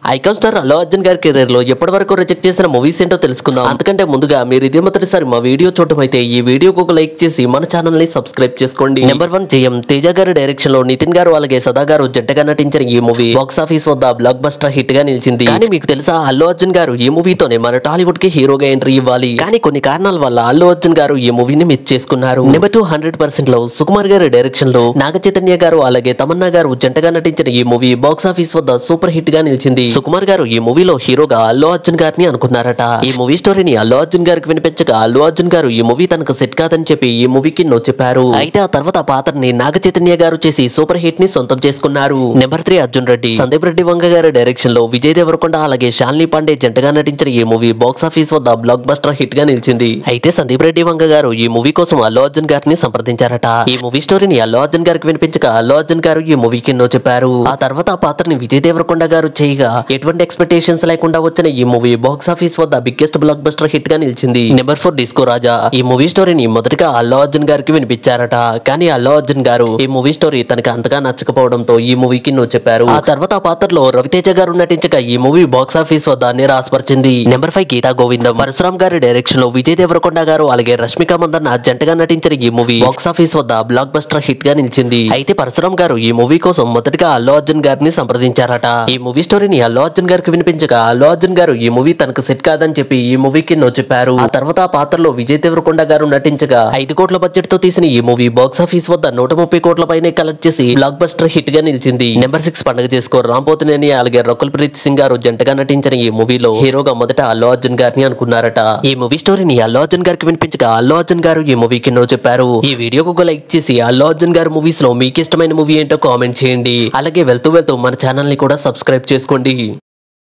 icon star Allu Arjun గారి career లో ఎప్పటి వరకు రిజెక్ట్ చేసిన మూవీస్ ఏంటో తెలుసుకుందాం అంతకంటే ముందుగా మీరు ఇదే మొదటిసారి మా వీడియో చూడటం అయితే ఈ వీడియోకి ఒక లైక్ చేసి మన ఛానల్ ని సబ్స్క్రైబ్ చేసుకోండి నెంబర్ వన్ జయం తేజ గారి డైరెక్షన్ లో నితిన్ గారు అలాగే సదా గారు జంటగా నటించిన ఈ మూవీ బాక్స్ ఆఫీస్ వద్ద బ్లాక్ బస్టర్ హిట్ గా నిలిచింది కానీ మీకు తెలుసా అల్లు అర్జున్ గారు ఈ మూవీతోనే మన టాలీవుడ్ కి హీరోగా ఎంట్రీ ఇవ్వాలి కానీ కొన్ని కారణాల వల్ల అల్లు అర్జున్ గారు ఈ మూవీని మిస్ చేసుకున్నారు నెంబర్ టూ హండ్రెడ్ పర్సెంట్ లో సుకుమార్ గారి డైరెక్షన్ లో నాగ చైతన్య గారు అలాగే తమన్నా గారు జంటగా నటించిన ఈ మూవీ బాక్స్ ఆఫీస్ వద్ద సూపర్ హిట్ గా నిలిచింది సుకుమార్ గారు ఈ మూవీలో హీరోగా అల్లు అర్జున్ గారిని అనుకున్నారట ఈ మూవీ స్టోరీని అల్లు అర్జున్ గారికి వినిపించగా అల్లు అర్జున్ గారు ఈ మూవీ తనకు సెట్ కాదని చెప్పి ఈ మూవీకి నో చెప్పారు అయితే ఆ తర్వాత ఆ పాత్రని నాగ చైతన్య గారు చేసి సూపర్ హిట్ ని సొంతం చేసుకున్నారు నెంబర్ త్రీ అర్జున్ రెడ్డి సందీప్ రెడ్డి వంగ గారి డైరెక్షన్ లో విజయ్ దేవరకొండ అలాగే శాలిని పాండే జంటగా నటించిన ఈ మూవీ బాక్స్ ఆఫీస్ వద్ద బ్లాక్ బస్టర్ హిట్ గా నిలిచింది అయితే సందీప్ రెడ్డి వంగ గారు ఈ మూవీ కోసం అల్లు అర్జున్ గారిని సంప్రదించారట ఈ మూవీ స్టోరీని అల్లు అర్జున్ గారికి వినిపించగా అల్లు అర్జున్ గారు ఈ మూవీకి నో చెప్పారు ఆ తర్వాత ఆ పాత్రని విజయ్ దేవరకొండ గారు చేయగా ఎటువంటి ఎక్స్పెక్టేషన్స్ లేకుండా వచ్చిన ఈ మూవీ బాక్స్ ఆఫీస్ వద్ద బిగ్గెస్ట్ బ్లాక్ బస్టర్ హిట్ గా నిలిచింది నెంబర్ ఫోర్ డిస్కో రాజా ఈ మూవీ స్టోరీని మొదటగా అల్లు అర్జున్ గారికి వినిపించారట కానీ అల్లు అర్జున్ గారు ఈ మూవీ స్టోరీ తనకి అంతగా నచ్చకపోవడంతో ఈ మూవీకి నో చెప్పారు ఆ తర్వాత ఆ పాత్రలో రవితేజ గారు నటించగా ఈ మూవీ బాక్స్ ఆఫీస్ వద్ద నిరాశపరిచింది నెంబర్ ఫైవ్ గీతా గోవిందం పరశురామ్ గారి డైరెక్షన్ లో విజయ్ దేవరకొండ గారు అలాగే రష్మిక మందన్న జంటగా నటించిన ఈ మూవీ బాక్స్ ఆఫీస్ వద్ద బ్లాక్ బస్టర్ హిట్ గా నిలిచింది అయితే పరశురామ్ గారు ఈ మూవీ కోసం మొదటగా అల్లు అర్జున్ గారిని సంప్రదించారట ఈ మూవీ స్టోరీని అల్లు అర్జున్ గారికి వినిపించగా అల్లు అర్జున్ గారు ఈ మూవీ తనకు సెట్ కాదని చెప్పి ఈ మూవీకి నో చెప్పారు ఆ తర్వాత ఆ పాత్రలో విజయ్ దేవరకొండ గారు నటించగా ఐదు కోట్ల బడ్జెట్ తో తీసిన ఈ మూవీ బాక్స్ ఆఫీస్ వద్ద నూట ముప్పై కోట్ల పైనే కలెక్ట్ చేసి బ్లాక్ బస్టర్ హిట్ గా నిలిచింది నెంబర్ సిక్స్ పండుగ చేసుకో రాంపోతునేని అలాగే రకుల్ ప్రీత్ సింగ్ గారు జంటగా నటించిన ఈ మూవీలో హీరోగా మొదట అల్లు అర్జున్ గారిని అనుకున్నారట ఈ మూవీ స్టోరీని అల్లు అర్జున్ గారికి వినిపించగా అల్లు అర్జున్ గారు ఈ మూవీకి నో చెప్పారు ఈ వీడియోకు ఒక లైక్ చేసి అల్లు అర్జున్ గారి మూవీస్ లో మీకు ఇష్టమైన మూవీ ఏంటో కామెంట్ చేయండి అలాగే వెళ్తూ వెళ్తూ మన ఛానల్ ని కూడా సబ్స్క్రైబ్ చేసుకోండి